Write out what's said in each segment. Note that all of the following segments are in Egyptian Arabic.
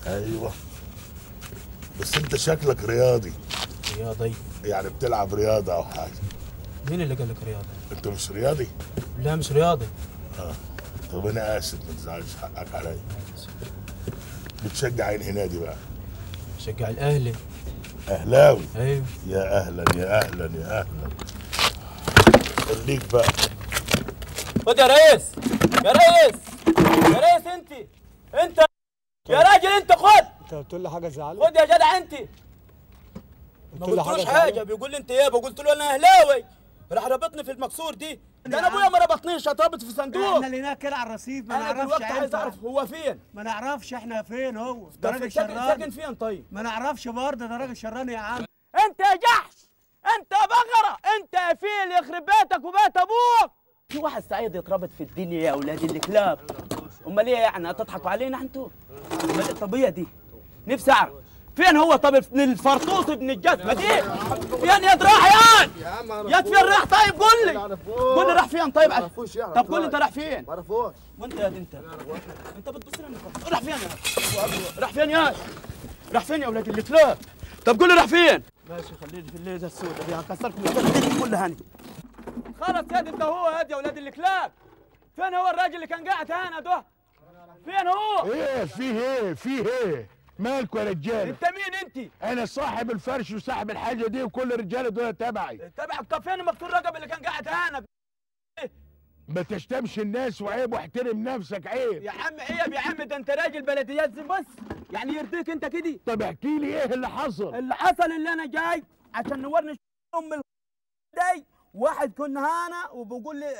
ايوه بس انت شكلك رياضي رياضي يعني بتلعب رياضه او حاجه مين اللي قال لك رياضي؟ انت مش رياضي لا مش رياضي طب انا اسف ما تزعلش حقك عليا بتشجع انهي نادي بقى شجع الاهلي اهلاوي ايوه يا اهلا يا اهلا يا اهلا خليك بقى خد يا ريس يا ريس يا ريس انت انت يا راجل انت خد انت قلت له حاجه زعلت خد يا جدع انت ما قلت له قلتلوش حاجة حاجه زعلت؟ بيقول لي انت ايه قلت له انا اهلاوي راح ربطني في المكسور دي ده انا ابويا ما ربطنيش اتربط في صندوق احنا لقيناه كده على الرصيف ما انا نعرفش دلوقتي عايز عيلته. اعرف هو فين ما نعرفش احنا فين هو ده ده راجل ساكن ساكن شراني فين طيب ما نعرفش برضه ده راجل شراني يا عم انت يا جحش انت يا بغره انت يا فيل يخرب بيتك وبيت ابوك في واحد سعيد يتربط في الدنيا يا اولاد الكلاب امال ايه يعني هتضحكوا علينا انتوا امال إيه الطبيعه دي نفسي اعرف فين هو طب ابن الفرطوط ابن الجزمه دي فين يا راح يا يا فين راح طيب قول لي قول لي راح فين طيب طب قول لي انت راح فين معرفوش وانت يا دي انت انت بتبص لي راح فين يا راح فين يا راح فين يا اولاد الكلاب طب قول لي راح فين ماشي خليني في الليله السوداء دي هكسركم الدنيا كلها هني خلص يا دي انت هو يا دي يا اولاد الكلاب فين هو الراجل اللي كان قاعد هنا ده فين هو ايه فيه ايه فيه ايه مالكوا يا رجاله انت مين انت انا صاحب الفرش وصاحب الحاجه دي وكل الرجاله دول تبعي تبعك طب فين مقتول رقب اللي كان قاعد هنا ما تشتمش الناس وعيب واحترم نفسك عيب يا عم عيب يا عم ده انت راجل بلديات زي بس يعني يرضيك انت كده طب احكي لي ايه اللي حصل اللي حصل اللي انا جاي عشان نورني ام ال- دي واحد كنا هنا وبيقول لي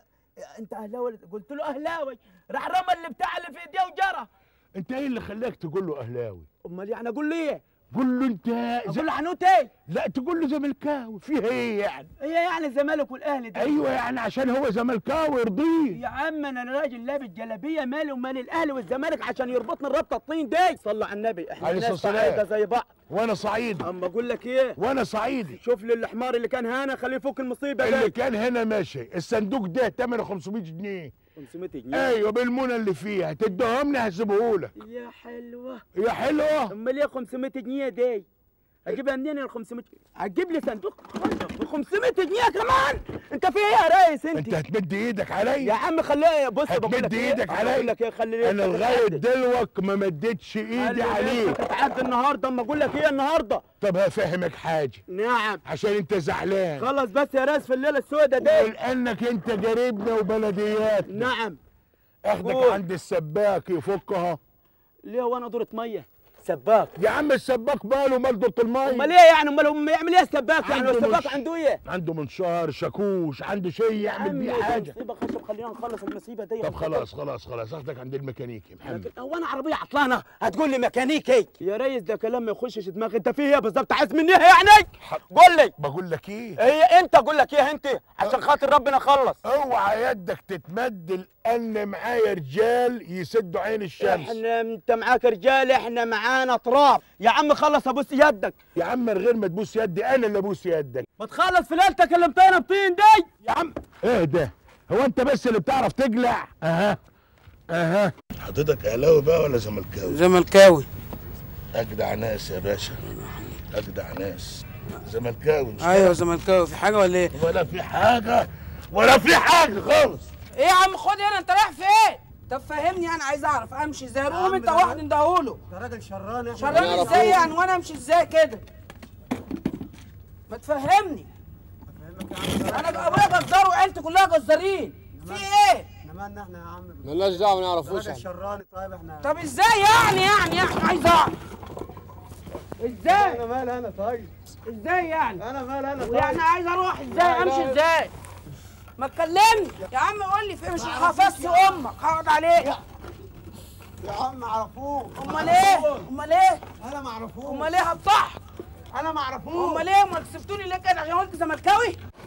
انت اهلاوي قلت له اهلاوي راح رمى اللي بتاع اللي في ايديه وجرى انت ايه اللي خلاك تقول له اهلاوي امال يعني اقول له ايه؟ قول له انت اقول له حنوت ايه؟ لا تقول له زملكاوي فيه ايه يعني هي يعني الزمالك والاهلي ده ايوه يعني عشان هو زملكاوي يرضيه يا عم انا راجل لابس جلابيه مالي ومال الاهلي والزمالك عشان يربطني الربطه الطين دي صلوا على النبي احنا عليه ناس الصلاة والسلام. سعيده زي بعض وانا صعيدي اما اقول لك ايه وانا صعيدي شوف لي الحمار اللي كان هنا خليه يفك المصيبه اللي دي كان هنا ماشي الصندوق ده ثمنه 500 جنيه 500 جنيه ايوه بالمنى اللي فيها تدهمني هسيبهولك يا حلوه يا حلوه امال ايه 500 جنيه دي اجيبها منين ال 500 هتجيب لي صندوق ب 500 جنيه كمان انت في ايه يا ريس انت انت هتمد ايدك يا عليا عم خليها بص هتمد بقول لك إيدك ايه عليا؟ بقول لك ايه خلي انا لغايه دلوقتي ما مدتش ايدي عليك تتعدى النهارده اما اقول لك ايه النهارده طب هفهمك حاجه نعم عشان انت زعلان خلص بس يا ريس في الليله السوداء دي ولانك انت قريبنا وبلديات نعم اخدك قول. عند السباك يفكها ليه وانا دورة ميه سباك يا عم السباك باله مال دورة المي امال ايه يعني امال هم يعمل ايه السباك يعني عنده السباك مش- عنده ايه عنده منشار شاكوش عنده شيء يعمل بيه عمي، حاجه مصيبه خشب خلينا نخلص المصيبه دي طب خلاص خلاص خلاص اخدك عند الميكانيكي محمد لكن هو انا عربيه عطلانه هتقول لي ميكانيكي يا ريس ده كلام ما يخشش دماغي انت فيه ايه بالظبط عايز مني ايه يعني قول لي بقول لك ايه هي انت اقول لك ايه انت عشان خاطر ربنا خلص اوعى يدك تتمد لان معايا رجال يسدوا عين الشمس احنا انت معاك رجال احنا معانا تراب يا عم خلص ابوس يدك يا عم من غير ما تبوس يدي انا اللي ابوس يدك ما تخلص في ليلتك اللي مطينه بطين دي يا عم ايه ده هو انت بس اللي بتعرف تقلع اها اها حضرتك اهلاوي بقى ولا زملكاوي زملكاوي اجدع ناس يا باشا اجدع ناس زملكاوي مش ايوه زملكاوي في حاجه ولا ايه ولا في حاجه ولا في حاجه خالص ايه يا عم خد هنا انت رايح فين طب فهمني انا عايز اعرف امشي ازاي قوم عم انت ده- واحد اندهوله ده راجل شراني احنا شراني ازاي يعني وانا امشي ازاي كده ما تفهمني انا ابويا جزار وعيلتي كلها جزارين في ايه احنا مالنا احنا يا عم مالناش دعوه ما ده نعرفوش راجل شراني طيب احنا طب ازاي يعني يعني يعني عايز اعرف ازاي انا مال انا طيب ازاي يعني انا مال انا طيب يعني عايز اروح ازاي امشي ازاي ما تكلمني يا عم قول لي فين مش حفظت امك هقعد عليك يا عم ما اعرفوش امال ايه امال ايه انا ما اعرفوش امال ايه هتضحك انا ما اعرفوش امال ايه ما كسبتوني ليه كده عشان قلت زملكاوي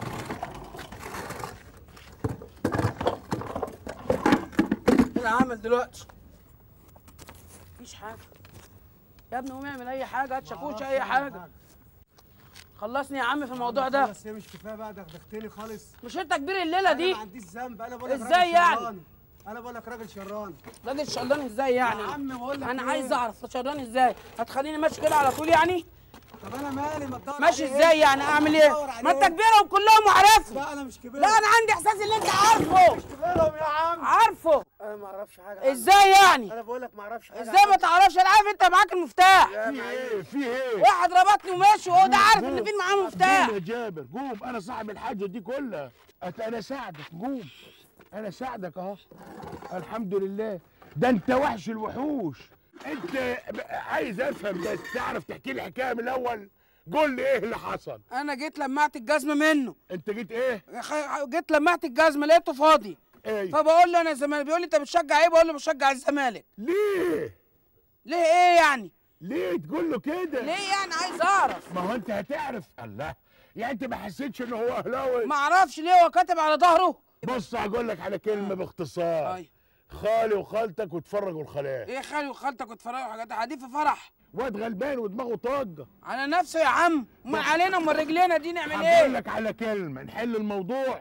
ايه العمل دلوقتي مفيش حاجه يا ابني قوم اعمل اي حاجه هات شاكوش اي حاجه خلصني يا عم في الموضوع ده بس هي مش كفايه بقى دغدغتني خالص مش انت كبير الليله انا دي ما عنديش ذنب انا بقول لك ازاي راجل يعني؟ شراني. انا بقول لك راجل شران راجل شران ازاي يعني يا عم بقول لك انا إيه؟ عايز اعرف شران ازاي هتخليني ماشي كده على طول يعني طب انا مالي ما تدور ماشي عليه. ازاي يعني اعمل ايه دور ما انت عليه. كبيرهم كلهم وعارفهم لا انا مش كبير لا انا عندي احساس ان انت عارفه كبيرهم يا عم عارفه انا ما اعرفش حاجه عنه. ازاي يعني انا بقول لك ما اعرفش حاجه ازاي ما تعرفش انا عارف انت معاك المفتاح في ايه في ايه واحد ربطني وماشي وهو ده عارف ان قوم. في معاه مفتاح قوم يا جابر قوم انا صاحب الحاجه دي كلها أت- انا ساعدك قوم انا ساعدك اهو الحمد لله ده انت وحش الوحوش انت ب- عايز افهم بس تعرف تحكي لي الحكايه من الاول قول لي ايه اللي حصل انا جيت لمعت الجزمه منه انت جيت ايه خ- جيت لمعت الجزمه لقيته فاضي ايه فبقول له انا زمالك بيقول لي انت بتشجع ايه بقول له بشجع الزمالك ليه ليه ايه يعني ليه تقول له كده ليه يعني عايز اعرف ما هو انت هتعرف الله يعني انت ما حسيتش ان هو اهلاوي ما اعرفش ليه هو كاتب على ظهره بص هقول لك على كلمه باختصار أيوة. خالي وخالتك وتفرجوا الخلايا ايه خالي وخالتك وتفرقوا حاجات عادي في فرح واد غلبان ودماغه طاقه على نفسه يا عم امال علينا امال رجلينا دي نعمل هقول ايه لك على كلمه نحل الموضوع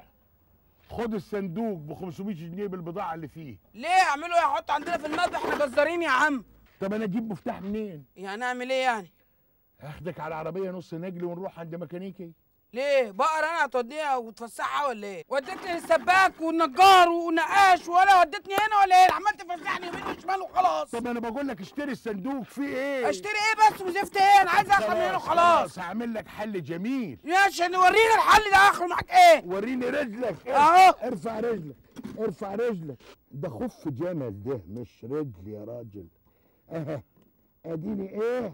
خد الصندوق ب 500 جنيه بالبضاعه اللي فيه ليه اعملوا ايه احط عندنا في المذبح احنا جزارين يا عم طب انا اجيب مفتاح منين يعني اعمل ايه يعني اخدك على عربيه نص نجل ونروح عند ميكانيكي ليه بقر انا هتوديها وتفسحها ولا ايه وديتني للسباك والنجار ونقاش ولا وديتني هنا ولا ايه عمال تفسحني يمين وشمال وخلاص طب انا بقول لك اشتري الصندوق فيه ايه اشتري ايه بس وزفت ايه انا عايز اخد من هنا وخلاص هعمل لك حل جميل ماشي وريني الحل ده اخره معاك ايه وريني رجلك اهو ارفع رجلك ارفع رجلك ده خف جمل ده مش رجل يا راجل اها اديني ايه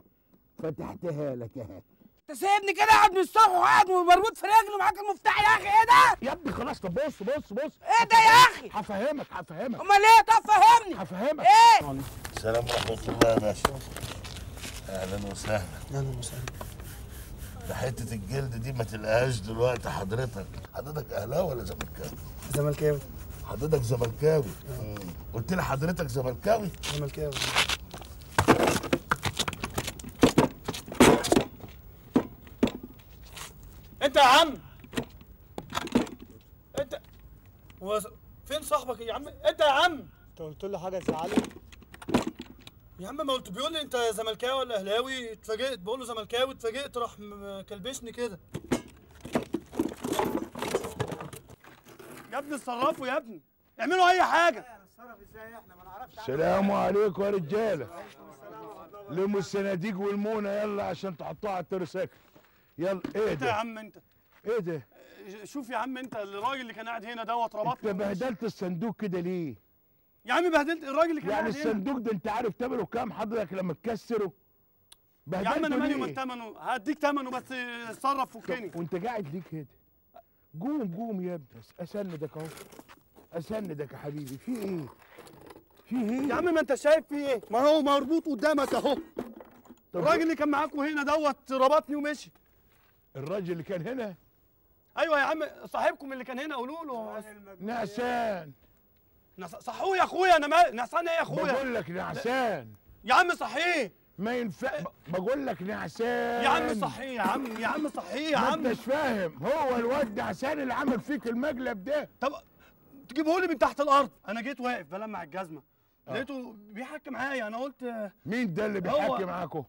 فتحتها لك اها انت سايبني كده قاعد من الصبح وقاعد مربوط في رجلي ومعاك المفتاح يا اخي ايه ده يا ابني خلاص طب بص بص بص ايه ده يا اخي هفهمك هفهمك امال ايه طب فهمني هفهمك ايه السلام ورحمة الله يا باشا أهلا وسهلا اهلا وسهلا ده حتة الجلد دي ما تلقاهاش دلوقتي حضرتك حضرتك أهلاوي ولا زملكاوي؟ زملكاوي حضرتك زملكاوي مم. قلت لي حضرتك زملكاوي زملكاوي انت يا عم انت هو س- فين صاحبك يا عم انت يا عم انت قلت له حاجه تزعله يا عم ما قلت بيقول لي انت زملكاوي ولا اهلاوي اتفاجئت بقول له زملكاوي اتفاجئت راح م- كلبشني كده يا ابني اتصرفوا يا ابني اعملوا اي حاجه السلام عليكم يا رجاله لموا الصناديق والمونه يلا عشان تحطوها على الترساكل يلا ايه انت يا ده عم انت ايه ده شوف يا عم انت الراجل اللي كان قاعد هنا دوت انت ربطني بهدلت الصندوق كده ليه يا عم بهدلت الراجل اللي كان يعني قاعد هنا الصندوق ده انت عارف ثمنه كام حضرتك لما تكسره يا عم بهدلته انا مالي ليه؟ ومال ثمنه هديك ثمنه بس اتصرف فكني طب وانت قاعد ليه كده قوم قوم يا ابني اسندك اهو اسندك يا حبيبي في ايه في ايه يا عم ما انت شايف في ايه ما هو مربوط قدامك اهو طب الراجل اللي كان معاكوا هنا دوت ربطني ومشي الراجل اللي كان هنا ايوه يا عم صاحبكم اللي كان هنا قولوا له نعسان نص- صحوه يا اخويا انا ما نعسان ايه يا اخويا بقول لك نعسان يا عم صحيه ما ينفع بقول لك نعسان يا عم صحيه يا عم يا عم صحيه يا ما عم انتش فاهم هو الواد نعسان اللي عمل فيك المقلب ده طب تجيبه لي من تحت الارض انا جيت واقف بلمع الجزمه لقيته بيحكي معايا انا قلت آه، مين ده اللي هو- بيحكي معاكم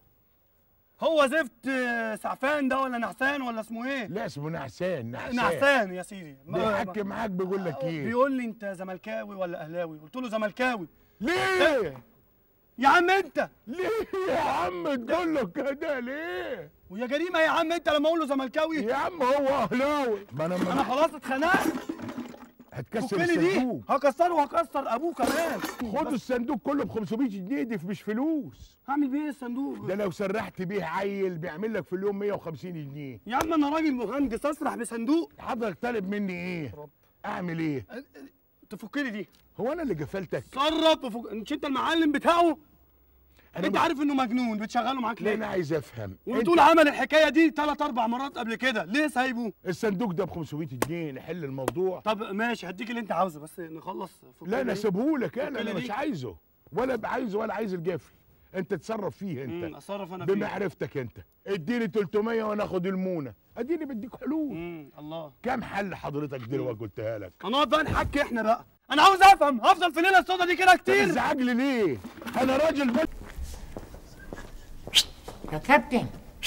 هو زفت آه، سعفان ده ولا نعسان ولا اسمه ايه لا اسمه نعسان نعسان نعسان يا سيدي ما- بيحكي معاك بيقول لك ايه بيقول لي انت زملكاوي ولا اهلاوي قلت له زملكاوي ليه يا عم انت ليه يا عم تقول له كده ليه ويا جريمه يا عم انت لما اقول له زملكاوي يا عم هو اهلاوي ما انا انا ما خلاص اتخنقت هتكسر فكني دي الصندوق هكسره وهكسر ابوه كمان خد الصندوق كله ب 500 جنيه دي مش فلوس هعمل بيه ايه الصندوق ده لو سرحت بيه عيل بيعمل لك في اليوم 150 جنيه يا عم انا راجل مهندس اسرح بصندوق حضرتك طالب مني ايه اعمل ايه تفكني دي هو انا اللي قفلتك صرف وفك... مش انت المعلم بتاعه انا انت ب- عارف انه مجنون بتشغله معاك لا انا ليه عايز افهم وبتقول انت عمل الحكايه دي ثلاث اربع مرات قبل كده ليه سايبه الصندوق ده ب 500 جنيه نحل الموضوع طب ماشي هديك اللي انت عاوزه بس نخلص فكني لا انا دي. سيبهولك انا فكني انا مش دي. عايزه ولا عايزه ولا عايز الجفل انت تصرف فيه مم، انت اتصرف انا فيه بمعرفتك انت اديني 300 وانا اخد المونه اديني بديك حلول امم الله كام حل حضرتك دلوقتي قلتها لك هنقعد بقى نحكي احنا بقى انا عاوز افهم هفضل في الليله السوداء دي كده كتير تزعجلي ليه انا راجل بس يا كابتن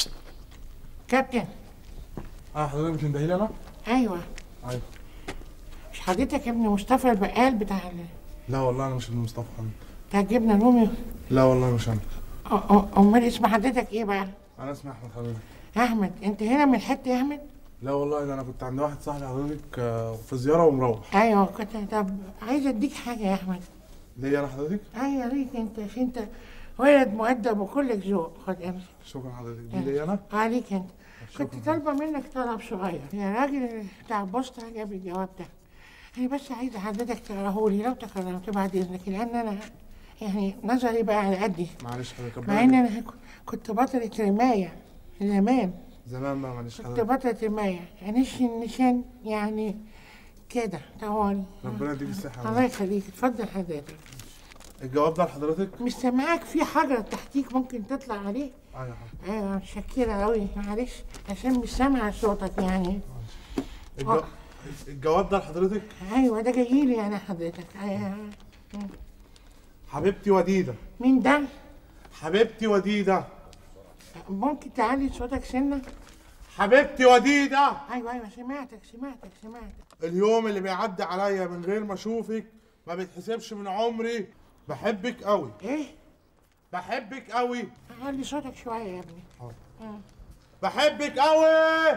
كابتن اه حضرتك بتندهي لي انا؟ ايوه أيوة. مش حضرتك ابن مصطفى البقال بتاع ال- لا والله انا مش ابن مصطفى حمد بتاع الجبنه الرومي لا والله مش انا أ- أ- امال اسم حضرتك ايه بقى انا اسمي احمد حضرتك احمد انت هنا من الحته يا احمد لا والله ده انا كنت عند واحد صاحبي حضرتك آه، في زياره ومروح ايوه كنت طب عايز اديك حاجه يا احمد ليا انا حضرتك ايوه ليك انت عشان انت ولد مؤدب وكلك ذوق خد امسك شكرا حضرتك دي ليا انا عليك انت كنت طالبه منك طلب صغير يا راجل بتاع البوسطه جاب الجواب ده انا بس عايزه حضرتك تقراه لي لو تكرمت بعد اذنك لان انا يعني نظري بقى على قدي معلش حضرتك مع ان انا ك- كنت بطلة رماية زمان زمان بقى معلش كنت حضرتك بطلة رماية انش النشان يعني كده طوالي ربنا يديك الصحه الله يخليك اتفضل حضرتك الجواب ده لحضرتك مش سامعاك في حجر تحتيك ممكن تطلع عليه ايوه حضرتك ايوه متشكرة أوي معلش عشان مش سامعة صوتك يعني الجو... الجواب ده لحضرتك ايوه ده جايلي انا حضرتك أيوة. حبيبتي وديده مين ده؟ حبيبتي وديده ممكن تعلي صوتك سنة؟ حبيبتي وديده ايوه ايوه سمعتك سمعتك سمعتك اليوم اللي بيعدي عليا من غير ما اشوفك ما بيتحسبش من عمري بحبك قوي ايه؟ بحبك قوي علي صوتك شوية يا ابني بحبك قوي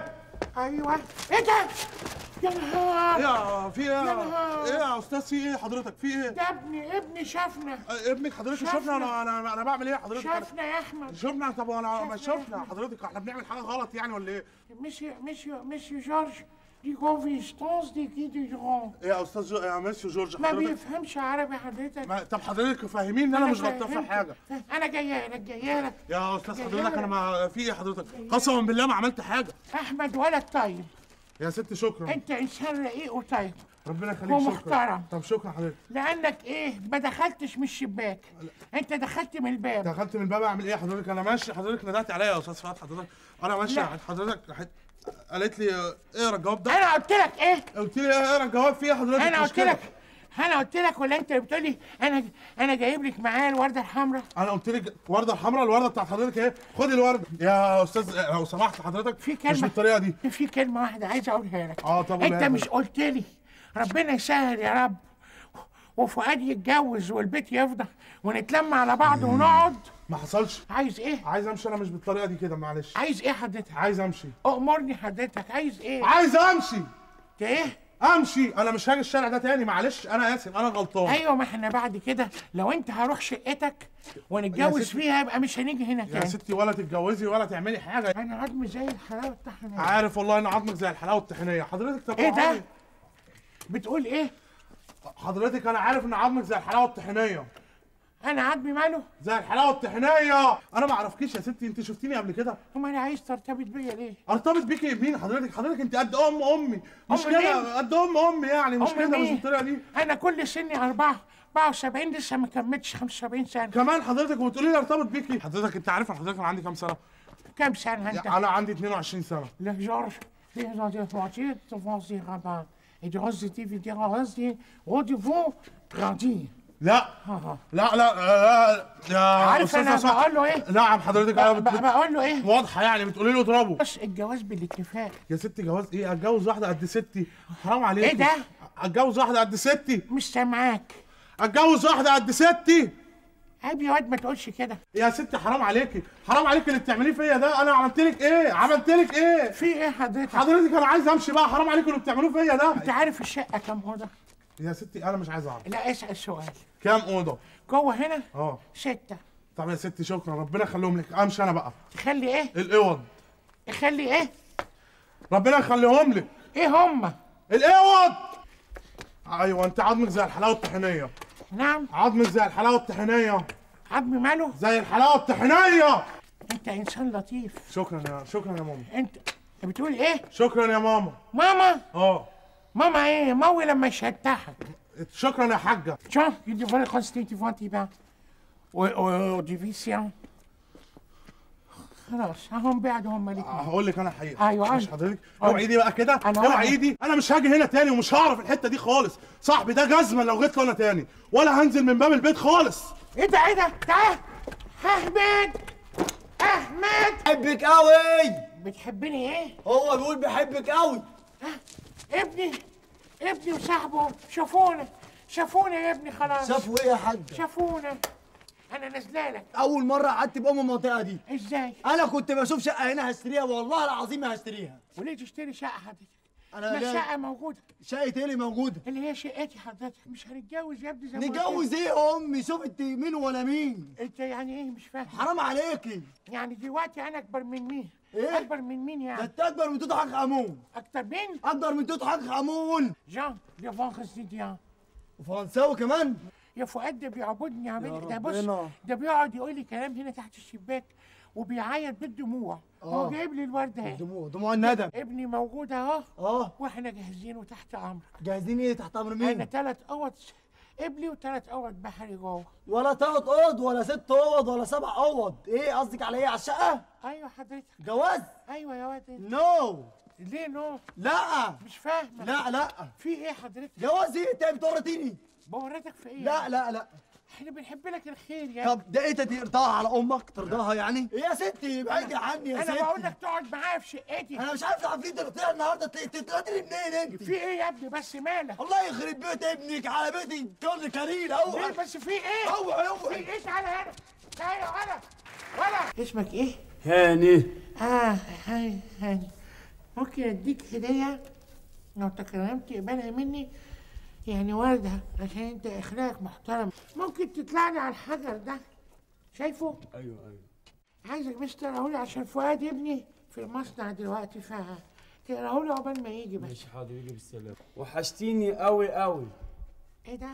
ايوه ايه ده؟ يا نهار يا في ايه يا نهار. ايه يا استاذ في ايه حضرتك في ايه ده ابني ابني شافنا آه، ابنك حضرتك شافنا. شفنا انا انا انا بعمل ايه حضرتك أنا- شافنا يا احمد شفنا طب انا ما شافنا. شفنا حضرتك احنا بنعمل حاجه غلط يعني ولا ايه مسيو مسيو مسيو جورج دي كونفيستونس دي كي دي جرون ايه يا استاذ جو... يا ميسيو جورج ما حضرتك بيفهمش عربي حضرتك ما... طب حضرتك فاهمين ان انا مش أنا غلطان في فهمت. حاجه انا جايه لك جايه لك يا استاذ جاي حضرتك لك. انا ما في ايه حضرتك قسما بالله ما عملت حاجه احمد ولد طيب يا ست شكرا انت انسان رقيق وطيب ربنا يخليك شكرا ومحترم. طب شكرا حضرتك لانك ايه ما دخلتش من الشباك انت دخلت من الباب دخلت من الباب اعمل ايه حضرتك انا ماشي حضرتك ندهت عليا يا استاذ فؤاد حضرتك انا ماشي لا. حضرتك راحت قالت لي آه، اقرا الجواب ده انا قلت لك ايه قلت لي اقرا الجواب فيه حضرتك انا قلت مشكلة. لك انا قلت لك ولا انت اللي بتقول لي انا انا جايب لك معايا الورده الحمراء انا قلت لك الورده الحمراء الورده بتاعت حضرتك ايه خدي الورده يا استاذ آه، لو سمحت حضرتك في مش كلمه بالطريقه دي في كلمه واحده عايز اقولها لك اه طب انت قولها لي. مش قلت لي ربنا يسهل يا رب وفؤاد يتجوز والبيت يفضى ونتلم على بعض ونقعد ما حصلش عايز ايه عايز امشي انا مش بالطريقه دي كده معلش عايز ايه حضرتك عايز امشي امرني حضرتك عايز ايه عايز امشي انت ايه امشي انا مش هاجي الشارع ده تاني معلش انا اسف انا غلطان ايوه ما احنا بعد كده لو انت هروح شقتك ونتجوز ستي. فيها يبقى مش هنيجي هنا يا تاني ستي ولا تتجوزي ولا تعملي حاجه انا عظمي زي الحلاوه الطحينيه عارف والله ان عظمك زي الحلاوه الطحينيه حضرتك طب ايه ده عارف- بتقول ايه حضرتك انا عارف ان عظمك زي الحلاوه الطحينيه انا عظمي ماله زي الحلاوه الطحينيه انا ما اعرفكيش يا ستي انت شفتيني قبل كده امال عايز ترتبط بيا ليه ارتبط بيكي مين حضرتك حضرتك انت قد ام امي مش أم مين؟ كده قد ام امي يعني مش أم كده مش مين؟ بالطريقه دي انا كل سني أربعة 74 لسه ما كملتش 75 سنه كمان حضرتك وتقولي لي ارتبط بيكي حضرتك انت عارف أنا حضرتك انا عندي كام سنه كام سنه انت انا عندي 22 سنه Le Georges, les enfants devant ces rabbins et de positivité de au-devant grandir. لا ها لا لا لا يا عارف أستاذ انا صح. بقول له ايه؟ نعم حضرتك انا ب- بت... بقول له ايه؟ واضحه يعني بتقولي له اضربه بص الجواز بالاتفاق يا ستي جواز ايه اتجوز واحده قد ستي حرام عليك إيه ده؟ اتجوز واحده قد ستي مش سامعاك اتجوز واحده قد ستي عيب يا واد ما تقولش كده يا ستي حرام عليكي حرام عليك اللي بتعمليه فيا ده انا عملت لك ايه عملت لك ايه في ايه حضرتك؟ حضرتك انا عايز امشي بقى حرام عليكم اللي بتعملوه فيا انت ده عارف الشقه كام اوضه؟ يا ستي انا مش عايز اعرف لا اسال سؤال كام اوضه جوه هنا اه سته طب يا ستي شكرا ربنا يخليهم لك امشي انا بقى تخلي ايه؟ الاوض تخلي ايه؟ ربنا يخليهم لك ايه هما؟ الاوض ايوه انت عظمك زي الحلاوه الطحينيه نعم عظمك زي الحلاوه الطحينيه عظمي ماله؟ زي الحلاوه الطحينيه انت انسان لطيف شكرا يا شكرا يا ماما انت بتقول ايه؟ شكرا يا ماما ماما اه ماما ايه؟ موي لما يشتحك شكرا يا حاجه Tiens, il devrait rester devant tes bains. Au, au, au division. خلاص هم بعدوا هم الاثنين هقول لك انا حقيقه أيوة، مش أيوة. حضرتك أيوة. اوعي ايدي بقى كده أنا اوعي واقف. ايدي انا مش هاجي هنا تاني ومش هعرف الحته دي خالص صاحبي ده جزمه لو جيت له انا تاني ولا هنزل من باب البيت خالص ايه ده ايه ده تعال احمد احمد بحبك قوي بتحبني ايه هو بيقول بحبك قوي ابني ابني وصاحبه شافونا شافونا يا ابني خلاص شافوا ايه يا حاج شافونا انا نازله لك اول مره قعدت بام المنطقه دي ازاي انا كنت بشوف شقه هنا هشتريها والله العظيم هشتريها وليه تشتري شقه حضرتك انا ما جاي- الشقه موجوده شقه ايه اللي موجوده اللي هي شقتي حضرتك مش هنتجوز يا ابني زي ما قلت لك. نتجوز ايه يا امي شوف انت مين ولا مين انت يعني ايه مش فاهم حرام عليكي يعني دلوقتي انا اكبر من مين إيه؟ اكبر من مين ده يعني انت اكبر من توت حق امون اكتر مين اكبر من توت حق امون جان دي فانخس دي وفرنساوي كمان يا فؤاد ده بيعبدني يا بنت ده بص ربنا. ده بيقعد يقول لي كلام هنا تحت الشباك وبيعيط بالدموع هو آه. جايب لي الورده اهي دموع دموع الندم ابني موجود اهو اه واحنا جاهزين وتحت امرك جاهزين ايه تحت امر انا مين ثلاث اوض قبلي وثلاث اوض بحري جوه ولا تلات اوض ولا ست اوض ولا سبع اوض ايه قصدك على ايه على الشقه ايوه حضرتك جواز ايوه يا واد نو ليه نو لا مش فاهمه لا لا في ايه حضرتك جواز ايه انت بتورطيني بورطك في ايه لا لا لا احنا بنحب لك الخير يا طب ده ايه ترضاها على امك ترضاها يعني ايه يا ستي بعيدي عني يا انا ستي بقول لك تقعد معايا في شقتي انا مش عارف العفريت اللي طلع النهارده طلعت لي منين انت في ايه يا ابني بس مالك الله يخرب بيت ابنك على بيتي كل كريل ليه اوعى بس في ايه اوعى في اوعى ايه تعالى هنا تعالى ولا ولا اسمك ايه هاني اه هاني هاني ممكن اديك هديه لو تكرمت تقبلها مني يعني وردة عشان انت اخلاقك محترم ممكن تطلعني على الحجر ده شايفه؟ ايوه ايوه عايزك بس تقراهولي عشان فؤاد ابني في المصنع دلوقتي ف تقراهولي عقبال ما يجي بس ماشي حاضر يجي بالسلامه وحشتيني قوي قوي ايه ده؟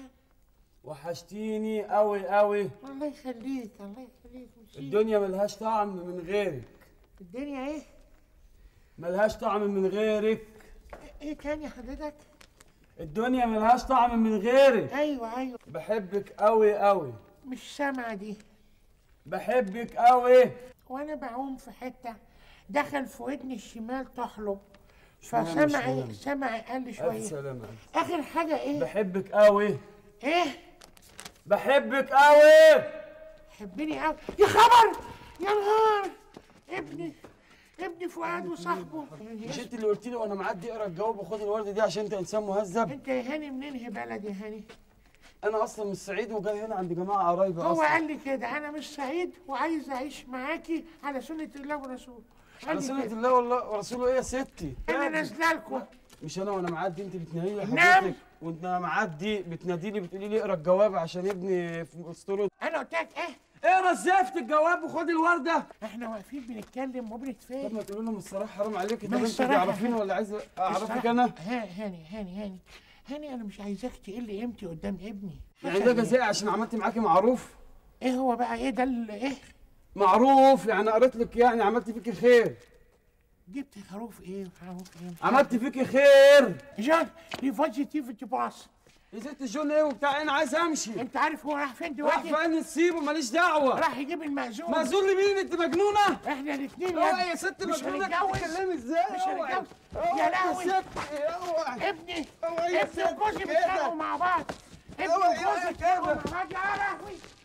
وحشتيني قوي قوي الله يخليك الله يخليك ميرسي. الدنيا ملهاش طعم من غيرك الدنيا ايه؟ ملهاش طعم من غيرك ايه تاني حضرتك؟ الدنيا ملهاش طعم من غيرك ايوه ايوه بحبك قوي قوي مش سامعة دي بحبك قوي وانا بعوم في حته دخل في ودني الشمال تحلب اشمعنى فسمعي الشمال؟ سمعي قل الف شويه سلامه اخر حاجه ايه بحبك قوي ايه بحبك قوي حبني قوي يا خبر يا نهار ابني ابني فؤاد وصاحبه مش انت اللي قلت لي وانا معدي اقرا الجواب وخد الورده دي عشان انت انسان مهذب انت يا هاني منين بلد يا هاني انا اصلا من الصعيد وجاي هنا عند جماعه قرايبي هو اصلا قال لي كده انا مش سعيد وعايز اعيش معاكي على سنه الله ورسوله قال على لي سنه كده. الله والله ورسوله ايه يا ستي انا نازله لكم مش انا وانا معدي انت بتنادي لي نعم. حضرتك وانت معدي بتنادي لي بتقولي لي اقرا الجواب عشان ابني في اسطوره انا قلت لك ايه اقرا زفت الجواب وخد الورده احنا واقفين بنتكلم طب وبنتفاهم ما تقولوا لهم الصراحه حرام عليكي طب ما انت الصراحة تعرفيني حرام. ولا عايز اعرفك الصراحة- انا ها- هاني هاني هاني هاني انا مش عايزاك تقل قيمتي قدام ابني يعني ده جزاء عشان عملت معاكي معروف ايه هو بقى ايه ده ال- ايه معروف يعني قريت لك يعني عملت فيكي خير جبت خروف ايه وخروف ايه عملت فيكي خير جون دي فاجيتيفيتي باص يا ست جون ايه وبتاع انا عايز امشي انت عارف هو راح فين راح دلوقتي فين تسيبه ماليش دعوه راح يجيب المأذون مأذون لمين انت مجنونه احنا الاثنين اوعي يا ست مش مجنونه هنتجوز بتتكلمي ازاي مش اوعي. هنتجوز اوعي يا لهوي ست اوعي ابني اوعي يا ابني ست وجوزي كده. بيتخانقوا مع بعض ابني اوعي يا وجوزي كده. بيتخانقوا مع بعض يا لهوي